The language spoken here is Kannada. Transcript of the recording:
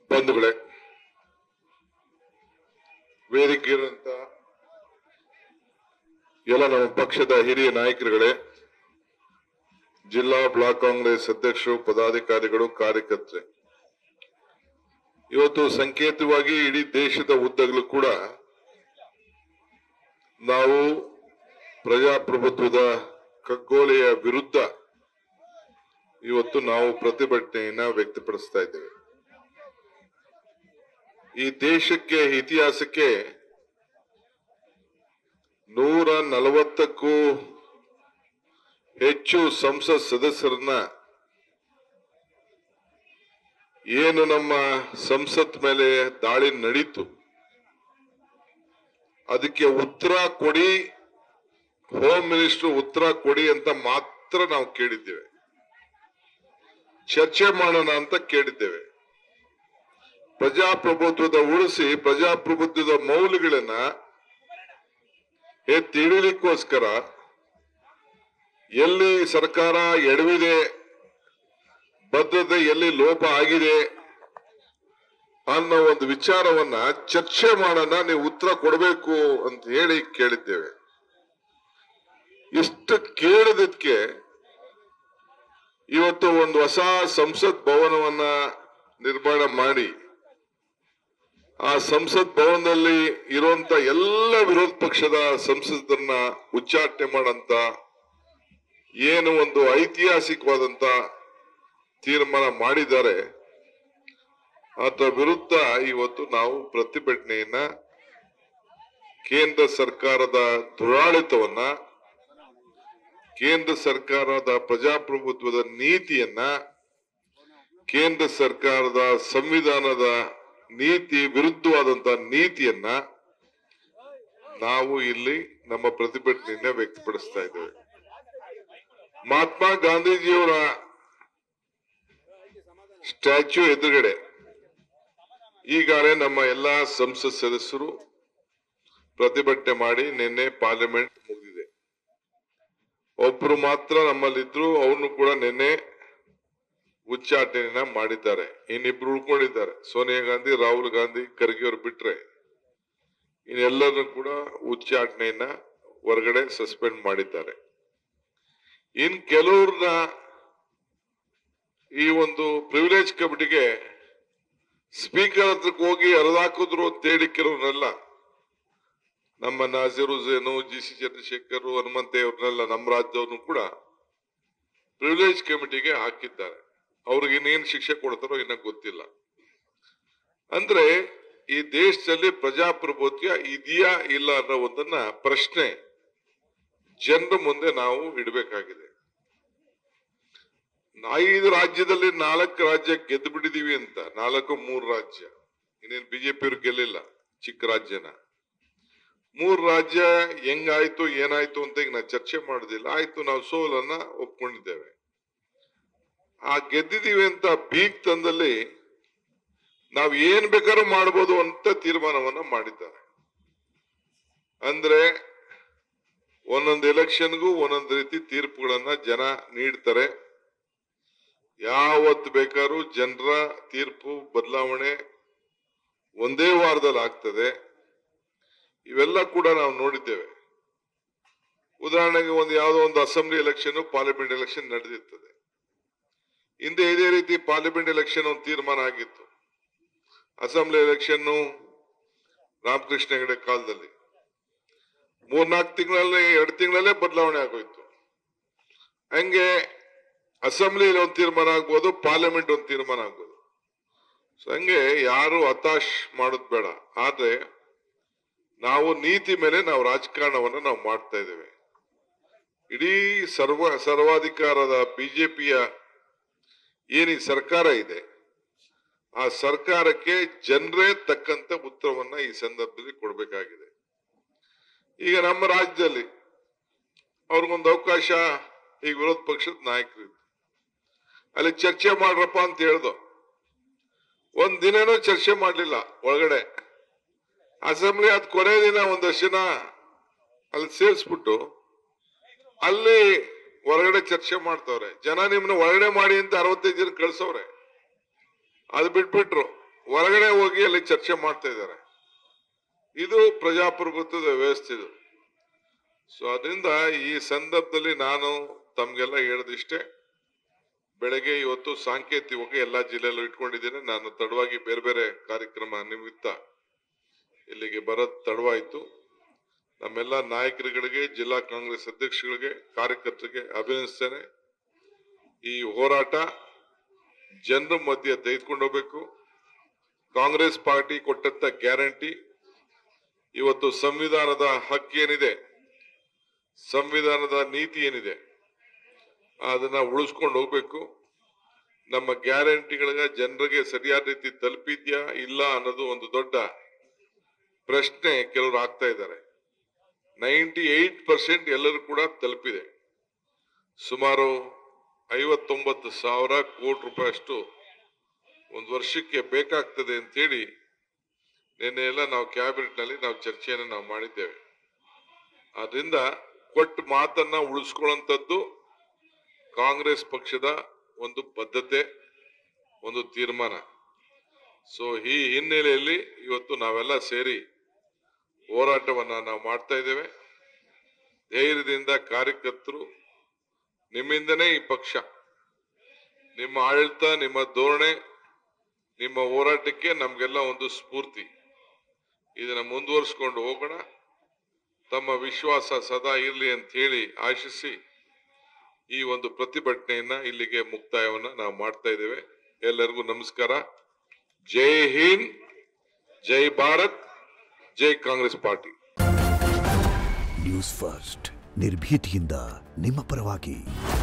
ಬಂಧುಗಳೇ ವೇದಿಕೆ ಇರುವಂತ ಎಲ್ಲ ನಮ್ಮ ಪಕ್ಷದ ಹಿರಿಯ ನಾಯಕರುಗಳೇ ಜಿಲ್ಲಾ ಬ್ಲಾಕ್ ಕಾಂಗ್ರೆಸ್ ಅಧ್ಯಕ್ಷರು ಪದಾಧಿಕಾರಿಗಳು ಕಾರ್ಯಕರ್ತರೆ ಇವತ್ತು ಸಂಕೇತವಾಗಿ ಇಡೀ ದೇಶದ ಉದ್ದಗಲೂ ಕೂಡ ನಾವು ಪ್ರಜಾಪ್ರಭುತ್ವದ ಕಗ್ಗೋಲೆಯ ವಿರುದ್ಧ ಇವತ್ತು ನಾವು ಪ್ರತಿಭಟನೆಯನ್ನ ವ್ಯಕ್ತಪಡಿಸ್ತಾ ಇದ್ದೇವೆ ಈ ದೇಶಕ್ಕೆ ಇತಿಹಾಸಕ್ಕೆ ನೂರ ನಲವತ್ತಕ್ಕೂ ಹೆಚ್ಚು ಸಂಸತ್ ಸದಸ್ಯರನ್ನ ಏನು ನಮ್ಮ ಸಂಸತ್ ಮೇಲೆ ದಾಳಿ ನಡೀತು ಅದಕ್ಕೆ ಉತ್ತರ ಕೊಡಿ ಹೋಮ್ ಮಿನಿಸ್ಟರ್ ಉತ್ತರ ಕೊಡಿ ಅಂತ ಮಾತ್ರ ನಾವು ಕೇಳಿದ್ದೇವೆ ಚರ್ಚೆ ಮಾಡೋಣ ಅಂತ ಕೇಳಿದ್ದೇವೆ ಪ್ರಜಾಪ್ರಭುತ್ವದ ಉಳಿಸಿ ಪ್ರಜಾಪ್ರಭುತ್ವದ ಮೌಲ್ಯಗಳನ್ನ ಎತ್ತಿ ಹಿಡಿಲಿಕ್ಕೋಸ್ಕರ ಎಲ್ಲಿ ಸರ್ಕಾರ ಎಡವಿದೆ ಬದ್ಧತೆ ಎಲ್ಲಿ ಲೋಪ ಆಗಿದೆ ಅನ್ನೋ ಒಂದು ವಿಚಾರವನ್ನ ಚರ್ಚೆ ಮಾಡೋಣ ನೀವು ಉತ್ತರ ಕೊಡಬೇಕು ಅಂತ ಹೇಳಿ ಕೇಳಿದ್ದೇವೆ ಇಷ್ಟು ಕೇಳಿದಕ್ಕೆ ಇವತ್ತು ಒಂದು ಹೊಸ ಸಂಸತ್ ಭವನವನ್ನ ನಿರ್ಮಾಣ ಮಾಡಿ ಆ ಸಂಸತ್ ಭವನದಲ್ಲಿ ಇರುವಂತ ಎಲ್ಲ ವಿರೋಧ ಪಕ್ಷದ ಸಂಸದರನ್ನ ಉಚ್ಚಾಟನೆ ಮಾಡಂತ ಏನು ಒಂದು ಐತಿಹಾಸಿಕವಾದಂತ ತೀರ್ಮಾನ ಮಾಡಿದ್ದಾರೆ ಅದರ ವಿರುದ್ಧ ಇವತ್ತು ನಾವು ಪ್ರತಿಭಟನೆಯನ್ನ ಕೇಂದ್ರ ಸರ್ಕಾರದ ದುರಾಳಿತವನ್ನ ಕೇಂದ್ರ ಸರ್ಕಾರದ ಪ್ರಜಾಪ್ರಭುತ್ವದ ನೀತಿಯನ್ನ ಕೇಂದ್ರ ಸರ್ಕಾರದ ಸಂವಿಧಾನದ ನೀತಿ ವಿರುದ್ಧವಾದಂತಹ ನೀತಿಯನ್ನ ನಾವು ಇಲ್ಲಿ ನಮ್ಮ ಪ್ರತಿಭಟನೆಯನ್ನ ವ್ಯಕ್ತಪಡಿಸ್ತಾ ಇದ್ದೇವೆ ಮಹಾತ್ಮ ಗಾಂಧೀಜಿಯವರ ಸ್ಟ್ಯಾಚ್ಯೂ ಎದುರುಗಡೆ ಈಗಾಗಲೇ ನಮ್ಮ ಎಲ್ಲಾ ಸಂಸತ್ ಸದಸ್ಯರು ಪ್ರತಿಭಟನೆ ಮಾಡಿ ನಿನ್ನೆ ಪಾರ್ಲಿಮೆಂಟ್ ಮುಗಿದಿದೆ ಒಬ್ರು ಮಾತ್ರ ನಮ್ಮಲ್ಲಿದ್ರು ಅವ್ರನ್ನು ಕೂಡ ನಿನ್ನೆ ಉಚ್ಚಾಟನೆಯನ್ನ ಮಾಡಿದ್ದಾರೆ ಇನ್ನಿಬ್ರು ಉಳ್ಕೊಂಡಿದ್ದಾರೆ ಸೋನಿಯಾ ಗಾಂಧಿ ರಾಹುಲ್ ಗಾಂಧಿ ಖರ್ಗೆ ಅವರು ಬಿಟ್ರೆ ಇನ್ನೆಲ್ಲರನ್ನು ಕೂಡ ಉಚ್ಚಾಟನೆಯನ್ನ ಹೊರಗಡೆ ಸಸ್ಪೆಂಡ್ ಮಾಡಿದ್ದಾರೆ ಇನ್ ಕೆಲವ್ರನ್ನ ಈ ಒಂದು ಪ್ರಿವಿಲೇಜ್ ಕಮಿಟಿಗೆ ಸ್ಪೀಕರ್ ಹತ್ರಕ್ಕೆ ಹೋಗಿ ಹರಿದಾಕಿದ್ರು ಅಂತ ಹೇಳಿ ಕೆಲವ್ರನ್ನೆಲ್ಲ ನಮ್ಮ ನಾಜೀರ್ ಹುಸೇನು ಜಿ ಸಿ ಚಂದ್ರಶೇಖರ್ ಹನುಮಂತೆ ಅವ್ರನ್ನೆಲ್ಲ ನಮ್ಮ ರಾಜ್ಯವನ್ನು ಕೂಡ ಪ್ರಿವಿಲೇಜ್ ಕಮಿಟಿಗೆ ಹಾಕಿದ್ದಾರೆ ಅವ್ರಿಗೆ ಇನ್ನೇನು ಶಿಕ್ಷೆ ಕೊಡ್ತಾರೋ ಇನ್ನ ಗೊತ್ತಿಲ್ಲ ಅಂದ್ರೆ ಈ ದೇಶದಲ್ಲಿ ಪ್ರಜಾಪ್ರಭುತ್ವ ಇದೆಯಾ ಇಲ್ಲ ಅನ್ನೋ ಒಂದನ್ನ ಪ್ರಶ್ನೆ ಜನರ ಮುಂದೆ ನಾವು ಇಡಬೇಕಾಗಿದೆ ಐದು ರಾಜ್ಯದಲ್ಲಿ ನಾಲ್ಕು ರಾಜ್ಯ ಗೆದ್ದು ಬಿಟ್ಟಿದೀವಿ ಅಂತ ನಾಲ್ಕು ಮೂರು ರಾಜ್ಯ ಇನ್ನೇನು ಬಿಜೆಪಿ ಅವ್ರು ಗೆಲ್ಲಿಲ್ಲ ಚಿಕ್ಕ ರಾಜ್ಯನ ಮೂರು ರಾಜ್ಯ ಹೆಂಗಾಯ್ತು ಏನಾಯ್ತು ಅಂತ ಈಗ ನಾವು ಚರ್ಚೆ ಮಾಡೋದಿಲ್ಲ ಆಯ್ತು ನಾವು ಸೋಲನ್ನ ಒಪ್ಕೊಂಡಿದ್ದೇವೆ ಆ ಗೆದ್ದಿದೀವಿ ಅಂತ ಬೀಗ್ ತಂದಲ್ಲಿ ನಾವು ಏನ್ ಬೇಕಾದ್ರೂ ಮಾಡ್ಬೋದು ಅಂತ ತೀರ್ಮಾನವನ್ನ ಮಾಡಿದ್ದಾರೆ ಅಂದ್ರೆ ಒಂದೊಂದು ಎಲೆಕ್ಷನ್ಗೂ ಒಂದೊಂದು ರೀತಿ ತೀರ್ಪುಗಳನ್ನ ಜನ ನೀಡ್ತಾರೆ ಯಾವತ್ತು ಬೇಕಾದ್ರೂ ಜನರ ತೀರ್ಪು ಬದಲಾವಣೆ ಒಂದೇ ವಾರದಲ್ಲಿ ಆಗ್ತದೆ ಇವೆಲ್ಲ ಕೂಡ ನಾವು ನೋಡಿದ್ದೇವೆ ಉದಾಹರಣೆಗೆ ಒಂದು ಯಾವುದೋ ಒಂದು ಅಸೆಂಬ್ಲಿ ಎಲೆಕ್ಷನ್ ಪಾರ್ಲಿಮೆಂಟ್ ಎಲೆಕ್ಷನ್ ನಡೆದಿರ್ತದೆ ಹಿಂದೆ ಇದೇ ರೀತಿ ಪಾರ್ಲಿಮೆಂಟ್ ಎಲೆಕ್ಷನ್ ಒಂದು ತೀರ್ಮಾನ ಆಗಿತ್ತು ಅಸೆಂಬ್ಲಿ ಎಲೆಕ್ಷನ್ ರಾಮಕೃಷ್ಣ ಹೆಗಡೆ ಕಾಲದಲ್ಲಿ ಮೂರ್ನಾಲ್ಕು ತಿಂಗಳಲ್ಲಿ ಎರಡು ತಿಂಗಳಲ್ಲೇ ಬದಲಾವಣೆ ಆಗೋಯ್ತು ಹಂಗೆ ಅಸೆಂಬ್ಲಿಯಲ್ಲಿ ಒಂದು ತೀರ್ಮಾನ ಆಗ್ಬೋದು ಪಾರ್ಲಿಮೆಂಟ್ ಒಂದು ತೀರ್ಮಾನ ಆಗ್ಬೋದು ಸೊ ಹಂಗೆ ಯಾರು ಹತಾಶ್ ಮಾಡೋದು ಬೇಡ ಆದ್ರೆ ನಾವು ನೀತಿ ಮೇಲೆ ನಾವು ರಾಜಕಾರಣವನ್ನು ನಾವು ಮಾಡ್ತಾ ಇದ್ದೇವೆ ಇಡೀ ಸರ್ವ ಸರ್ವಾಧಿಕಾರದ ಬಿಜೆಪಿಯ ಏನು ಈ ಸರ್ಕಾರ ಇದೆ ಆ ಸರ್ಕಾರಕ್ಕೆ ಜನರೇ ತಕ್ಕಂತ ಉತ್ತರವನ್ನ ಈ ಸಂದರ್ಭದಲ್ಲಿ ಕೊಡಬೇಕಾಗಿದೆ ಈಗ ನಮ್ಮ ರಾಜ್ಯದಲ್ಲಿ ಅವ್ರಿಗೊಂದು ಅವಕಾಶ ಈಗ ವಿರೋಧ ಪಕ್ಷದ ನಾಯಕರು ಅಲ್ಲಿ ಚರ್ಚೆ ಮಾಡ್ರಪ್ಪ ಅಂತ ಹೇಳ್ದು ಒಂದ್ ದಿನನೂ ಚರ್ಚೆ ಮಾಡ್ಲಿಲ್ಲ ಒಳಗಡೆ ಅಸೆಂಬ್ಲಿ ಅದ್ ಕೊನೆ ದಿನ ಒಂದಷ್ಟು ಜನ ಅಲ್ಲಿ ಸೇರಿಸ್ಬಿಟ್ಟು ಅಲ್ಲಿ ಹೊರಗಡೆ ಚರ್ಚೆ ಮಾಡ್ತವ್ರೆ ಜನ ನಿಮ್ನ ಒಳಗಡೆ ಮಾಡಿ ಅಂತ ಅರವತ್ತೈದು ಜನ ಕಳ್ಸವ್ರೆ ಅದು ಬಿಟ್ಬಿಟ್ರು ಹೊರಗಡೆ ಹೋಗಿ ಅಲ್ಲಿ ಚರ್ಚೆ ಮಾಡ್ತಾ ಇದ್ದಾರೆ ಇದು ಪ್ರಜಾಪ್ರಭುತ್ವದ ವ್ಯವಸ್ಥೆ ಇದು ಸೊ ಅದರಿಂದ ಈ ಸಂದರ್ಭದಲ್ಲಿ ನಾನು ತಮ್ಗೆಲ್ಲ ಹೇಳದಿಷ್ಟೇ ಬೆಳಗ್ಗೆ ಇವತ್ತು ಸಾಂಕೇತಿಕವಾಗಿ ಎಲ್ಲಾ ಜಿಲ್ಲೆಯಲ್ಲೂ ಇಟ್ಕೊಂಡಿದ್ದೇನೆ ನಾನು ತಡವಾಗಿ ಬೇರೆ ಬೇರೆ ಕಾರ್ಯಕ್ರಮ ನಿಮಿತ್ತ ಇಲ್ಲಿಗೆ ಬರೋದ್ ತಡವಾಯಿತು ನಮ್ಮೆಲ್ಲ ನಾಯಕರುಗಳಿಗೆ ಜಿಲ್ಲಾ ಕಾಂಗ್ರೆಸ್ ಅಧ್ಯಕ್ಷಗಳಿಗೆ ಕಾರ್ಯಕರ್ತರಿಗೆ ಅಭಿನಂದಿಸ್ತೇನೆ ಈ ಹೋರಾಟ ಜನರ ಮಧ್ಯೆ ತೆಗೆದುಕೊಂಡು ಹೋಗ್ಬೇಕು ಕಾಂಗ್ರೆಸ್ ಪಾರ್ಟಿ ಕೊಟ್ಟಂತ ಗ್ಯಾರಂಟಿ ಇವತ್ತು ಸಂವಿಧಾನದ ಹಕ್ಕೇನಿದೆ ಸಂವಿಧಾನದ ನೀತಿ ಏನಿದೆ ಅದನ್ನ ಉಳಿಸ್ಕೊಂಡು ಹೋಗ್ಬೇಕು ನಮ್ಮ ಗ್ಯಾರಂಟಿಗಳಿಗೆ ಜನರಿಗೆ ಸರಿಯಾದ ರೀತಿ ತಲುಪಿದ್ಯಾ ಇಲ್ಲ ಅನ್ನೋದು ಒಂದು ದೊಡ್ಡ ಪ್ರಶ್ನೆ ಕೆಲವರು ಆಗ್ತಾ ಇದ್ದಾರೆ ನೈಂಟಿ ಏಟ್ ಪರ್ಸೆಂಟ್ ಎಲ್ಲರೂ ಕೂಡ ತಲುಪಿದೆ ಸುಮಾರು ಐವತ್ತೊಂಬತ್ತು ಸಾವಿರ ಕೋಟಿ ರೂಪಾಯಿ ಅಷ್ಟು ಒಂದು ವರ್ಷಕ್ಕೆ ಬೇಕಾಗ್ತದೆ ಅಂತೇಳಿ ನಿನ್ನೆ ಎಲ್ಲ ನಾವು ಕ್ಯಾಬಿನೆಟ್ ನಲ್ಲಿ ನಾವು ಚರ್ಚೆಯನ್ನು ನಾವು ಮಾಡಿದ್ದೇವೆ ಆದ್ರಿಂದ ಕೊಟ್ಟ ಮಾತನ್ನ ಉಳಿಸ್ಕೊಳ್ಳುವಂಥದ್ದು ಕಾಂಗ್ರೆಸ್ ಪಕ್ಷದ ಒಂದು ಬದ್ಧತೆ ಒಂದು ತೀರ್ಮಾನ ಸೊ ಈ ಹಿನ್ನೆಲೆಯಲ್ಲಿ ಇವತ್ತು ನಾವೆಲ್ಲ ಸೇರಿ ಹೋರಾಟವನ್ನ ನಾವು ಮಾಡ್ತಾ ಇದ್ದೇವೆ ಧೈರ್ಯದಿಂದ ಕಾರ್ಯಕರ್ತರು ನಿಮ್ಮಿಂದನೇ ಈ ಪಕ್ಷ ನಿಮ್ಮ ಆಡಳಿತ ನಿಮ್ಮ ಧೋರಣೆ ನಿಮ್ಮ ಹೋರಾಟಕ್ಕೆ ನಮ್ಗೆಲ್ಲ ಒಂದು ಸ್ಫೂರ್ತಿ ಇದನ್ನ ಮುಂದುವರಿಸ್ಕೊಂಡು ಹೋಗೋಣ ತಮ್ಮ ವಿಶ್ವಾಸ ಸದಾ ಇರಲಿ ಅಂತ ಹೇಳಿ ಆಶಿಸಿ ಈ ಒಂದು ಪ್ರತಿಭಟನೆಯನ್ನ ಇಲ್ಲಿಗೆ ಮುಕ್ತಾಯವನ್ನ ನಾವು ಮಾಡ್ತಾ ಇದ್ದೇವೆ ಎಲ್ಲರಿಗೂ ನಮಸ್ಕಾರ ಜೈ ಹಿಂದ್ ಜೈ ಭಾರತ್ ಜೈ ಕಾಂಗ್ರೆಸ್ ಪಾರ್ಟಿ ನ್ಯೂಸ್ ಫಸ್ಟ್ ನಿರ್ಭೀತಿಯಿಂದ ನಿಮ್ಮ ಪರವಾಗಿ